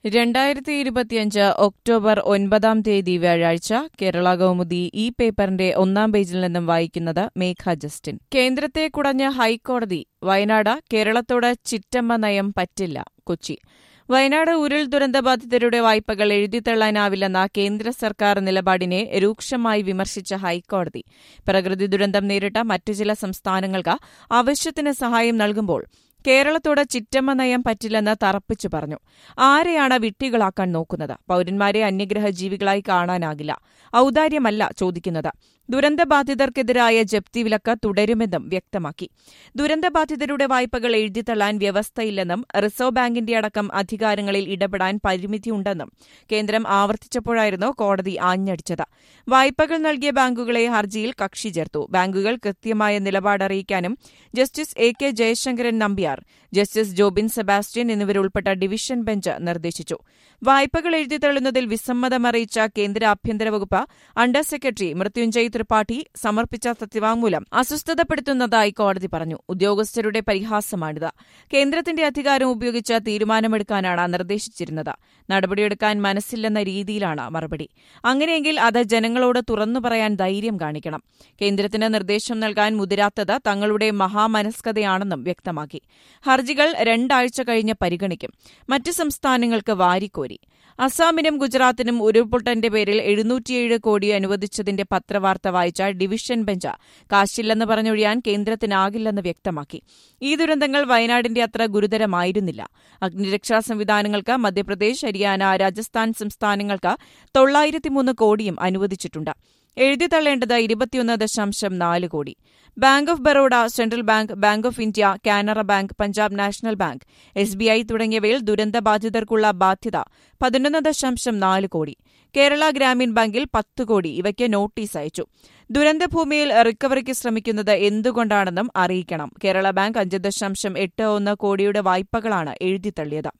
രണ്ടായിരത്തി ഇരുപത്തിയഞ്ച് ഒക്ടോബർ ഒൻപതാം തീയതി വ്യാഴാഴ്ച കേരള കൗമുദി ഈ പേപ്പറിന്റെ ഒന്നാം പേജിൽ നിന്നും വായിക്കുന്നത് മേഘ ജസ്റ്റിൻ കേന്ദ്രത്തെ കുടഞ്ഞ ഹൈക്കോടതി വയനാട് കേരളത്തോട് ചിറ്റമ്മ നയം പറ്റില്ല കൊച്ചി വയനാട് ഉരുൾ ദുരന്തബാധിതരുടെ വായ്പകൾ എഴുതിത്തള്ളാനാവില്ലെന്ന കേന്ദ്ര സർക്കാർ നിലപാടിനെ രൂക്ഷമായി വിമർശിച്ച ഹൈക്കോടതി പ്രകൃതി ദുരന്തം നേരിട്ട മറ്റു ചില സംസ്ഥാനങ്ങൾക്ക് ആവശ്യത്തിന് സഹായം നൽകുമ്പോൾ കേരളത്തോട് ചിറ്റമ്മ നയം പറ്റില്ലെന്ന് തറപ്പിച്ചു പറഞ്ഞു ആരെയാണ് വിട്ടികളാക്കാൻ നോക്കുന്നത് പൌരന്മാരെ അന്യഗ്രഹ ജീവികളായി കാണാനാകില്ല ഔദാര്യമല്ല ചോദിക്കുന്നത് ദുരന്തബാധിതർക്കെതിരായ ജപ്തി വിലക്ക് തുടരുമെന്നും വ്യക്തമാക്കി ദുരന്തബാധിതരുടെ വായ്പകൾ എഴുതിത്തള്ളാൻ വ്യവസ്ഥയില്ലെന്നും റിസർവ് ബാങ്കിന്റെ അടക്കം അധികാരങ്ങളിൽ ഇടപെടാൻ പരിമിതിയുണ്ടെന്നും കേന്ദ്രം ആവർത്തിച്ചപ്പോഴായിരുന്നു കോടതി ആഞ്ഞടിച്ചത് വായ്പകൾ നൽകിയ ബാങ്കുകളെ ഹർജിയിൽ കക്ഷി ചേർത്തു ബാങ്കുകൾ കൃത്യമായ നിലപാടറിയിക്കാനും justice A K Jayasankaran Nambiar justice Jobin Sebastian എന്നിവരുൾപ്പെട്ട ഡിവിഷൻ ബെഞ്ച് നിർദ്ദേശിച്ചു വായ്പകൾ എഴുതിത്തള്ളുന്നതിൽ വിസമ്മതമറിയിച്ച കേന്ദ്ര ആഭ്യന്തര വകുപ്പ് അണ്ടർ സെക്രട്ടറി മൃത്യുഞ്ജയ് ത്രിപാഠി സമർപ്പിച്ച സത്യവാങ്മൂലം അസ്വസ്ഥതപ്പെടുത്തുന്നതായി കോടതി പറഞ്ഞു ഉദ്യോഗസ്ഥരുടെ പരിഹാസമാണിത് കേന്ദ്രത്തിന്റെ അധികാരം ഉപയോഗിച്ച് തീരുമാനമെടുക്കാനാണ് നിർദ്ദേശിച്ചിരുന്നത് നടപടിയെടുക്കാൻ മനസ്സില്ലെന്ന രീതിയിലാണ് മറുപടി അങ്ങനെയെങ്കിൽ അത് ജനങ്ങളോട് തുറന്നു പറയാൻ ധൈര്യം കാണിക്കണം കേന്ദ്രത്തിന് നിർദ്ദേശം നൽകാൻ മുതിരാത്തത് തങ്ങളുടെ മഹാമനസ്കതയാണെന്നും വ്യക്തമാക്കി ഹർജികൾ രണ്ടാഴ്ച കഴിഞ്ഞ് പരിഗണിക്കും മറ്റ് സംസ്ഥാനങ്ങൾക്ക് വാരിക്കോരി അസാമിനും ഗുജറാത്തിനും ഉരുൾപൊട്ടന്റെ പേരിൽ എഴുന്നൂറ്റിയേഴ് കോടി അനുവദിച്ചതിന്റെ പത്രവാർത്ത വായിച്ച ഡിവിഷൻ ബെഞ്ച് കാശില്ലെന്ന് പറഞ്ഞൊഴിയാൻ കേന്ദ്രത്തിനാകില്ലെന്ന് വ്യക്തമാക്കി ഈ ദുരന്തങ്ങൾ വയനാടിന്റെ അത്ര ഗുരുതരമായിരുന്നില്ല അഗ്നിരക്ഷാ സംവിധാനങ്ങൾക്ക് മധ്യപ്രദേശ് ഹരിയാന രാജസ്ഥാൻ സംസ്ഥാനങ്ങൾക്ക് തൊള്ളായിരത്തിമൂന്ന് കോടിയും അനുവദിച്ചിട്ടുണ്ട് എഴുതിത്തള്ളേണ്ടത് ഇരുപത്തിയൊന്ന് ദശാംശം നാല് crore bank of Baroda central bank bank of India Canara bank Punjab national bank S B I തുടങ്ങിയവയിൽ ദുരന്തബാധിതർക്കുള്ള ബാധ്യത പതിനൊന്ന് ദശാംശം നാല് കോടി കേരള ഗ്രാമീൺ ബാങ്കിൽ പത്ത് കോടി ഇവയ്ക്ക് നോട്ടീസ് അയച്ചു ദുരന്തഭൂമിയിൽ റിക്കവറിക്ക് ശ്രമിക്കുന്നത് എന്തുകൊണ്ടാണെന്നും അറിയിക്കണം കേരള ബാങ്ക് അഞ്ച് ദശാംശം എട്ട് ഒന്ന് കോടിയുടെ വായ്പകളാണ് എഴുതിത്തള്ളിയത്